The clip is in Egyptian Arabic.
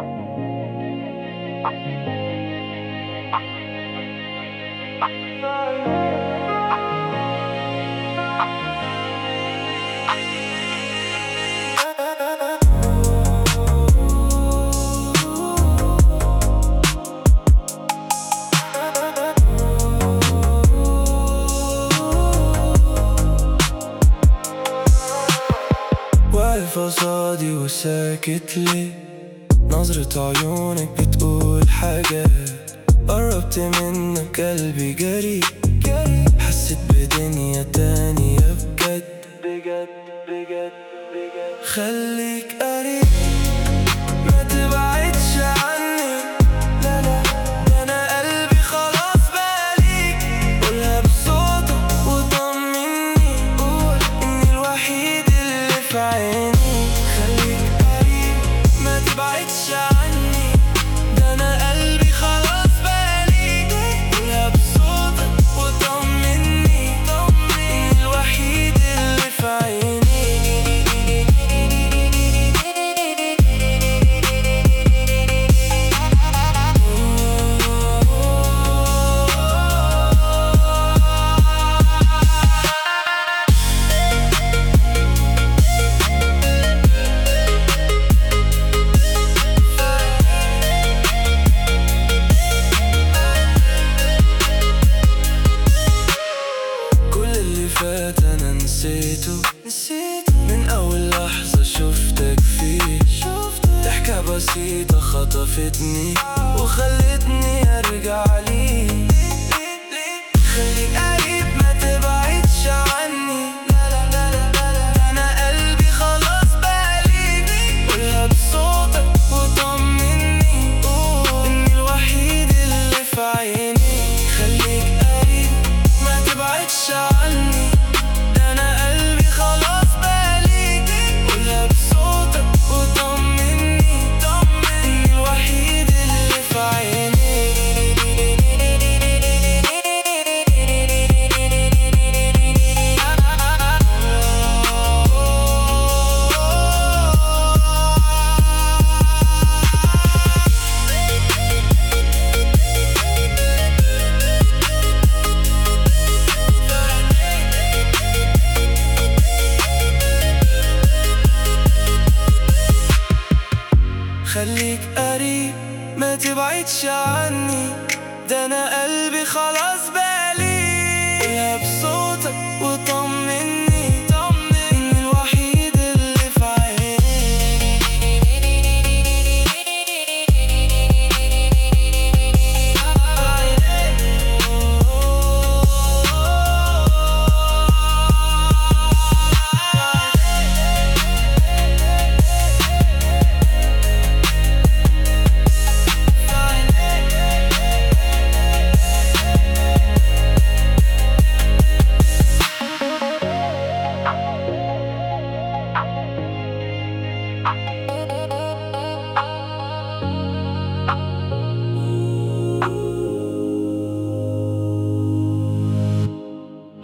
واقف قصادي وساكت ليه نظرة عيونك بتقول حاجات قربت منك قلبي جري حسيت بدنيا تانية بجد بجد بجد بجد خليك قريب ما تبعدش عني لا لا ده انا قلبي خلاص بقاليك قولها بصوتك وطمني قول اني الوحيد اللي في عيني خليك قريب ما تبعدش عني ده انا قلبي خلاص بقاليك قولها بصوتك وطمني طمني اني الوحيد اللي في عيني كل اللي فات انا نسيته نسيته من اول لحظة شفتك فيه ضحكة بسيطة خطفتني وخلتني ارجع ليه خليك قريب ما تبعدش عني لا لا لا لا لا لا انا قلبي خلاص بقاليك قولها بصوتك وطمني قول اني الوحيد اللي في عيني خليك قريب ما تبعدش عني ده انا قلبي خلاص بقاليك قولها بصوتك وطمني طمني اني الوحيد اللي في عيني خليك قريب ما تبعدش عني ده انا قلبي خلاص بالي قولها بصوتك وطمني طمني إني الوحيد اللي في عيني